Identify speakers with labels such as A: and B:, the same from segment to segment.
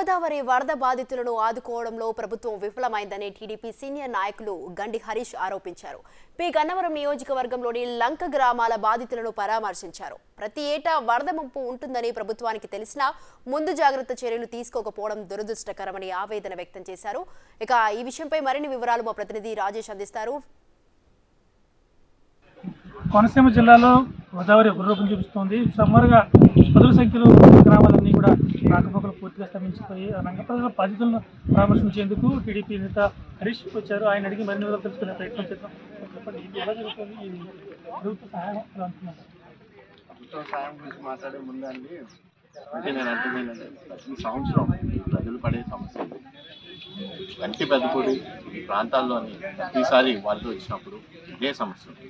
A: గోదావరి వరద బాధితులను ఆదుకోవడంలో ప్రభుత్వం విఫలమైందని టీడీపీ సీనియర్ నాయకులు గండి హరీష్ ఆరోపించారు పి గన్నవరం నియోజకవర్గంలోని లంక గ్రామాల బాధితులను పరామర్శించారు ప్రతి ఏటా వరద ముంపు ఉంటుందని ప్రభుత్వానికి తెలిసినా ముందు జాగ్రత్త చర్యలు తీసుకోకపోవడం దురదృష్టకరమని ఆవేదన వ్యక్తం చేశారు ఇక ఈ విషయంపై మరిన్ని వివరాలు మా ప్రతినిధి రాజేష్ అందిస్తారు
B: కోనసీమ జిల్లాలో గోదావరి ఉగ్రరూపం చూపిస్తోంది సుమారుగా పదుల సంఖ్యలో గ్రామాలన్నీ కూడా రాకపోకలు పూర్తిగా స్తంభించిపోయి ఆ రంగ ప్రజల బాధితులను పరామర్శించేందుకు టీడీపీ నేత హరీష్ వచ్చారు ఆయన అడిగి మరిన్ని వివరాలు తెలుసుకునే ప్రయత్నం చేద్దాం చెప్పండి ఇది ఎలా జరుగుతుంది ఈ ప్రభుత్వ సహాయం ఎలా అంటున్నారు
C: ప్రభుత్వ సాయం గురించి మాట్లాడే ముందండి అంటే నేను అంటున్నానంటే ప్రతి సంవత్సరం ప్రజలు పడే సమస్య ఇది. గంటి పెద్దపూడి ఈ ప్రాంతాల్లోని ప్రతిసారి వాళ్ళు వచ్చినప్పుడు ఇదే సమస్య ఉంది.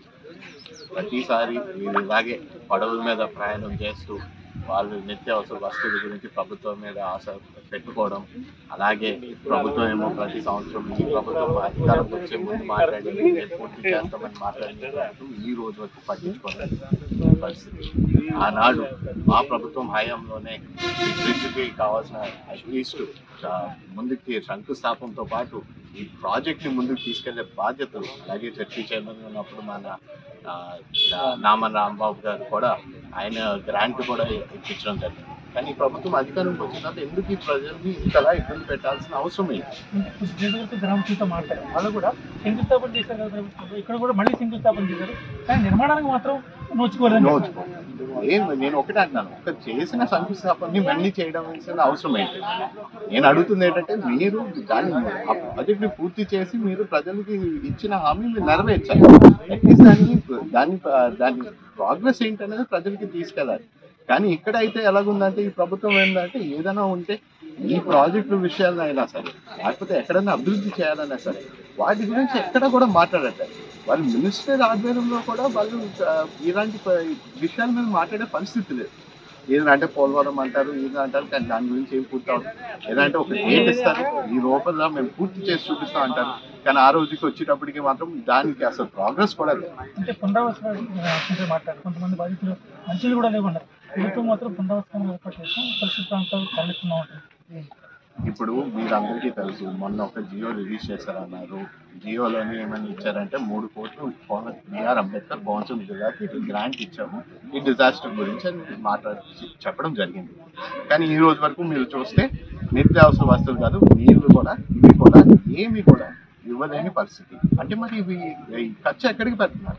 C: ప్రతిసారి వీళ్ళు ఇలాగే పడవల మీద ప్రయాణం చేస్తూ వాళ్ళు నిత్యావసర వస్తువుల గురించి ప్రభుత్వం మీద ఆశ పెట్టుకోవడం అలాగే ప్రభుత్వం ఏమో ప్రతి సంవత్సరం ఈ ప్రభుత్వం అధికారంకి వచ్చే ముందు మాట్లాడి "మేము పూర్తి చేస్తామని మాట్లాడినట్టు ఈ రోజు వరకు పట్టించుకోవడం పరిస్థితి ఆనాడు మా ప్రభుత్వం హయాంలోనే ఈ బ్రిడ్జ్కి కావాల్సిన అట్లీస్ట్ ముందుకి శంకుస్థాపనతో పాటు ఈ ప్రాజెక్ట్ని ముందుకు తీసుకెళ్లే బాధ్యతలు అలాగే చర్చి చైర్మన్ ఉన్నప్పుడు మన ఆ, నామన్ రాంబాబు గారు కూడా ఆయన గ్రాంట్ కూడా ఇప్పించడం జరిగింది కానీ ఈ ప్రభుత్వం అధికారంకి వచ్చిన తర్వాత ఎందుకు ఈ ప్రజల్ని ఇంతలా ఇబ్బంది పెట్టాల్సిన అవసరం ఏంటి
B: నియోజకవర్గ గ్రామస్తులతో మాట్లాడారు వాళ్ళు కూడా శంకుస్థాపన చేశారు కదా ప్రభుత్వంలో ఇక్కడ కూడా మళ్ళీ శంకుస్థాపన చేశారు కానీ నిర్మాణానికి మాత్రం నోచుకోలేదని
C: నోచుకో ఏం నేను ఒకటే అంటున్నాను ఒక చేసిన శంకుస్థాపనని మళ్ళీ చేయడం వేసిన అవసరం ఏంటి నేను అడుగుతుంది ఏంటంటే మీరు దాన్ని ఆ ప్రాజెక్ట్ ని పూర్తి చేసి మీరు ప్రజలకి ఇచ్చిన హామీ మీరు నెరవేర్చాలి అట్లీస్ట్ దాన్ని దాని దాని ప్రోగ్రెస్ ఏంటనేది ప్రజలకి తీసుకెళ్ళాలి కానీ ఇక్కడ అయితే ఎలాగుందంటే ఈ ప్రభుత్వం ఏంటంటే ఏదైనా ఉంటే ఈ ప్రాజెక్టు విషయాల్లో అయినా సరే లేకపోతే ఎక్కడైనా అభివృద్ధి చేయాలన్నా సరే వాటి గురించి ఎక్కడ కూడా మాట్లాడట్లేదు వాళ్ళు మినిస్టర్ ఆధ్వర్యంలో కూడా వాళ్ళు ఆ, ఇలాంటి ప- విషయాల మీద మాట్లాడే పరిస్థితి లేదు ఏదంటే పోలవరం అంటారు ఇది అంటారు కానీ దాని గురించి ఏం పూర్తి అవుతుంది ఏదంటే ఒక డేట్ ఇస్తారు ఈ లోపల మేము పూర్తి చేసి చూపిస్తాం అంటారు కానీ ఆ రోజుకి వచ్చేటప్పటికి మాత్రం దానికి అసలు ప్రోగ్రెస్ కూడా లేదు
B: అంటే పునరావాస గురించి మాట్లాడారు కొంతమంది బాధితులు మంచులు కూడా లేకున్నారు ప్రభుత్వం మాత్రం పునరావాసం ఏర్పాటు చేస్తాం పరిస్థితి ప్రాంతాలు తరలిస్తున్నాం ఉంటుంది
C: ఇప్పుడు మీరందరికీ తెలుసు మొన్న ఒక జియో రిలీజ్ చేశారన్నారు జియోలోని ఏమని ఇచ్చారంటే మూడు కోట్లు కోన- బిఆర్ అంబేద్కర్ కోనసీమ జిల్లాకి గ్రాంట్ ఇచ్చాము ఈ డిజాస్టర్ గురించి అని మాట్లాడి చెప్పడం జరిగింది కానీ ఈ రోజు వరకు మీరు చూస్తే నిత్యావసర వస్తువులు కాదు నీళ్లు కూడా ఇవి కూడా ఏమి కూడా ఇవ్వలేని పరిస్థితి అంటే మరి ఇవి ఈ ఖర్చు ఎక్కడికి పెడుతున్నారు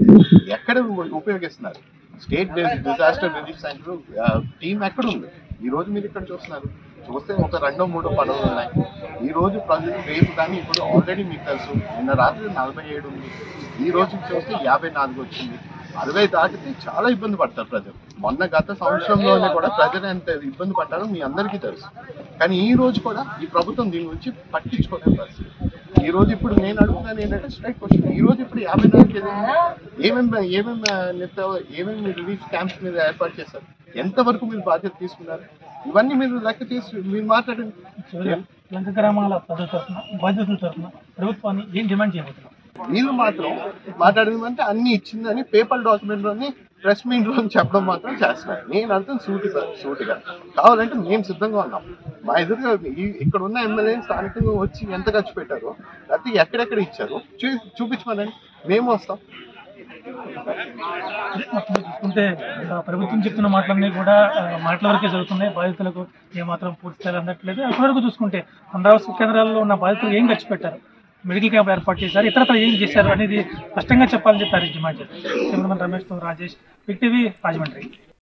C: ఎక్కడ ఉపయోగిస్తున్నారు state disaster relief centre team ఎక్కడ ఉంది ఈ రోజు మీరు ఇక్కడ చూస్తున్నారు చూస్తే ఒక రెండో మూడో పడవలు ఉన్నాయి ఈ రోజు ప్రజలు రేపు కానీ ఇప్పుడు ఆల్రెడీ మీకు తెలుసు నిన్న రాత్రి నలభై ఏడు ఉంది ఈ రోజు చూస్తే యాభై నాలుగు వచ్చింది అరవై దాటితే చాలా ఇబ్బంది పడతారు ప్రజలు మొన్న గత సంవత్సరంలోనే కూడా ప్రజలు ఎంత ఇబ్బంది పడ్డారో మీ అందరికీ తెలుసు కానీ ఈ రోజు కూడా ఈ ప్రభుత్వం దీని గురించి పట్టించుకోలేని పరిస్థితి ఈ రోజు ఇప్పుడు నేను అడుగుతున్నాను ఏంటంటే స్ట్రైట్ క్వశ్చన్ ఈ రోజు ఇప్పుడు యాభై నాలుగు ఏమేమి ఏమేమి నిత్య ఏమేమి రిలీఫ్ క్యాంప్స్ మీద ఏర్పాటు చేశారు ఎంతవరకు మీరు బాధ్యత తీసుకున్నారు ఇవన్నీ మీరు లెక్క తీసి మీరు మాట్లాడండి
B: చివరిగా లంక గ్రామాల ప్రజల తరఫున బాధితుల తరఫున ప్రభుత్వాన్ని ఏం డిమాండ్ చేయబోతున్నారు
C: వీళ్ళు మాత్రం మాట్లాడిందంటే అన్ని ఇచ్చిందని పేపర్ డాక్యుమెంట్ లోని ప్రెస్ మీట్ లో చెప్పడం మాత్రం చేస్తున్నారు నేను అంతా సూటిగా సూటిగా కావాలంటే మేము సిద్ధంగా ఉన్నాం మా ఎదురుగా ఈ- ఇక్కడ ఉన్న ఎమ్మెల్యే స్థానికంగా వచ్చి ఎంత ఖర్చు పెట్టారో లేకపోతే ఎక్కడెక్కడ ఇచ్చారో చూ చూపించమనండి మేము వస్తాం
B: మొత్తం చూసుకుంటే ఆ, ప్రభుత్వం చెప్తున్న మాటలన్నీ కూడా ఆ, మాటల వరకే జరుగుతున్నాయి బాధితులకు ఏమాత్రం పూర్తి స్థాయిలో అందట్లేదు అప్పటివరకు చూసుకుంటే పునరావాస కేంద్రాల్లో ఉన్న బాధితులు ఏం ఖర్చు పెట్టారు మెడికల్ క్యాంప్ ఏర్పాటు చేశారు ఇతరత్ర ఏం చేశారు అనేది స్పష్టంగా చెప్పాలని చెప్పి హరీష్ డిమాండ్ చేశారు కెమెరామెన్ రమేష్తో రాజేష్ బిగ్ టీవీ రాజమండ్రి